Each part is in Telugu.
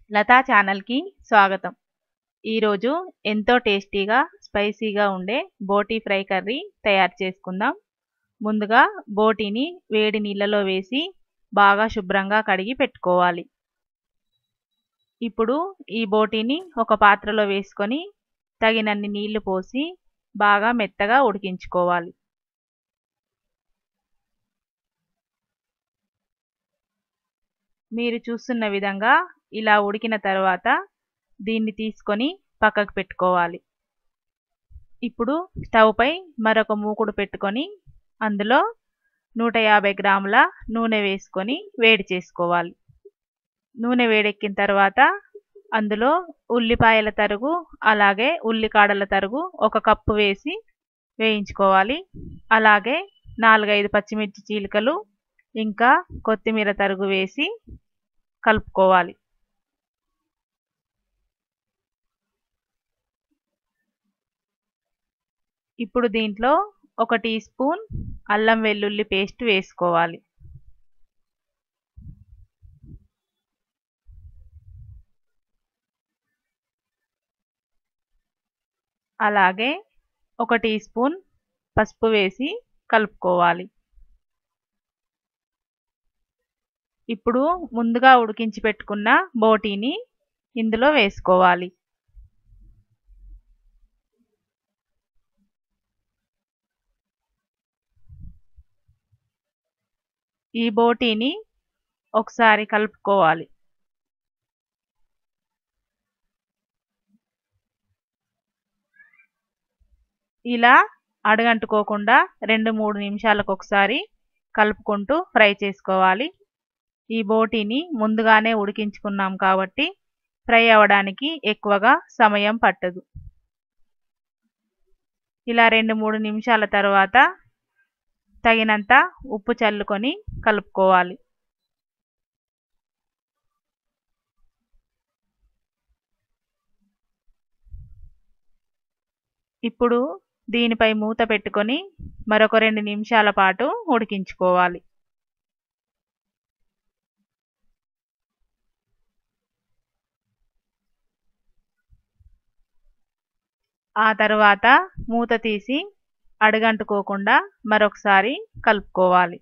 లతా ఛానల్కి స్వాగతం ఈరోజు ఎంతో టేస్టీగా స్పైసీగా ఉండే బోటీ ఫ్రై కర్రీ తయారు చేసుకుందాం ముందుగా బోటీని వేడి నీళ్ళలో వేసి బాగా శుభ్రంగా కడిగి పెట్టుకోవాలి ఇప్పుడు ఈ బోటీని ఒక పాత్రలో వేసుకొని తగినన్ని నీళ్లు పోసి బాగా మెత్తగా ఉడికించుకోవాలి మీరు చూస్తున్న విధంగా ఇలా ఉడికిన తర్వాత దీన్ని తీసుకొని పక్కకు పెట్టుకోవాలి ఇప్పుడు స్టవ్ పై మరొక మూకుడు పెట్టుకొని అందులో నూట యాభై గ్రాముల నూనె వేసుకొని వేడి చేసుకోవాలి నూనె వేడెక్కిన తర్వాత అందులో ఉల్లిపాయల తరుగు అలాగే ఉల్లికాడల తరుగు ఒక కప్పు వేసి వేయించుకోవాలి అలాగే నాలుగైదు పచ్చిమిర్చి చీలికలు ఇంకా కొత్తిమీర తరుగు వేసి కలుపుకోవాలి ఇప్పుడు దీంట్లో ఒక టీ స్పూన్ అల్లం వెల్లుల్లి పేస్ట్ వేసుకోవాలి అలాగే ఒక టీ స్పూన్ పసుపు వేసి కలుపుకోవాలి ఇప్పుడు ముందుగా ఉడికించి పెట్టుకున్న బోటీని ఇందులో వేసుకోవాలి ఈ బోటీని ఒకసారి కలుపుకోవాలి ఇలా అడగంటుకోకుండా రెండు మూడు నిమిషాలకు ఒకసారి కలుపుకుంటూ ఫ్రై చేసుకోవాలి ఈ బోటీని ముందుగానే ఉడికించుకున్నాం కాబట్టి ఫ్రై అవ్వడానికి ఎక్కువగా సమయం పట్టదు ఇలా రెండు మూడు నిమిషాల తర్వాత తగినంత ఉప్పు చల్లుకొని కలుపుకోవాలి ఇప్పుడు దీనిపై మూత పెట్టుకొని మరొక రెండు నిమిషాల పాటు ఉడికించుకోవాలి ఆ తర్వాత మూత తీసి అడుగంటుకోకుండా మరొకసారి కలుపుకోవాలి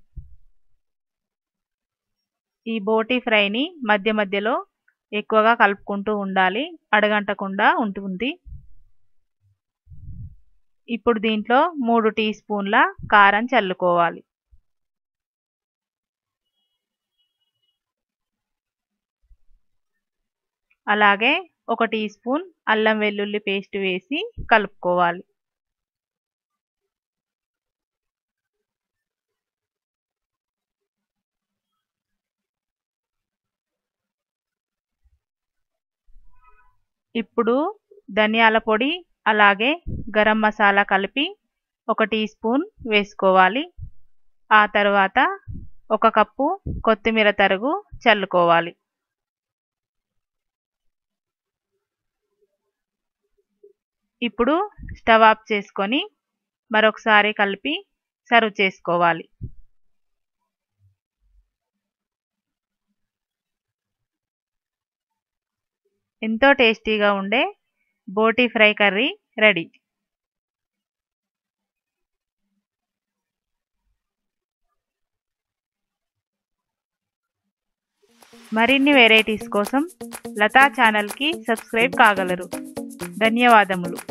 ఈ బోటీ ఫ్రైని మధ్య మధ్యలో ఎక్కువగా కలుపుకుంటూ ఉండాలి అడగంటకుండా ఉంటుంది ఇప్పుడు దీంట్లో మూడు టీ స్పూన్ల కారం చల్లుకోవాలి అలాగే ఒక టీ స్పూన్ అల్లం వెల్లుల్లి పేస్ట్ వేసి కలుపుకోవాలి ఇప్పుడు ధనియాల పొడి అలాగే గరం మసాలా కలిపి ఒక టీ స్పూన్ వేసుకోవాలి ఆ తర్వాత ఒక కప్పు కొత్తిమీర తరుగు చల్లుకోవాలి ఇప్పుడు స్టవ్ ఆఫ్ చేసుకొని మరొకసారి కలిపి సర్వ్ చేసుకోవాలి ఎంతో టేస్టీగా ఉండే బోటీ ఫ్రై కర్రీ రెడీ మరిన్ని వెరైటీస్ కోసం లతా ఛానల్కి సబ్స్క్రైబ్ కాగలరు ధన్యవాదములు